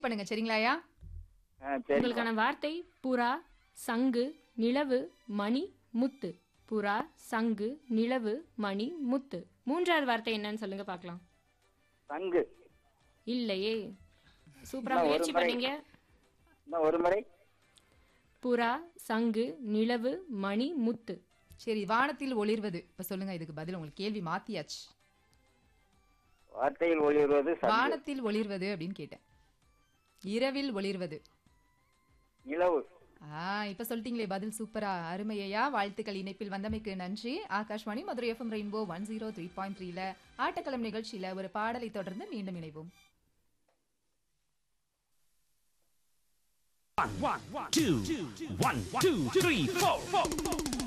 பண்ணுங்க சரிங்களாயா ஆ சரி உங்களுக்கான வார்த்தை புறா சங்கு நிலவு மணி முத்து புறா சங்கு நிலவு மணி முத்து மூன்றாவது வார்த்தை என்னன்னு சொல்லுங்க பார்க்கலாம் சங்கு இல்லையே சூப்பரா இன்னும் ஒரு முயற்சி முறை. பண்ணீங்க இன்னும் ஒரு முறை புறா சங்கு நிலவு மணி முத்து சரி வானத்தில் ஒளிர்வது இப்ப சொல்லுங்க இதுக்கு பதில் உங்களுக்கு கேள்வி மாத்தியாச்சு வார்த்தையில் ஒளிர்வது சங்கு வானத்தில் ஒளிர்வது அப்படின்னு கேட்டேன் இரவில் ஒளிர்வது நிலவு ஆ இப்ப சொல்லிட்டீங்களே பதில் சூப்பரா அருமையா வாழ்த்துக்கள் இணைப்பில் வந்தமைக்கு நன்றி Akashvani Madurai FM rainbow one zero three point த்ரீல ஆட்டக்களம் நிகழ்ச்சியில ஒரு பாடலை தொடர்ந்து மீண்டும் இணைவோம் One, one, two, one, two, three, four, four.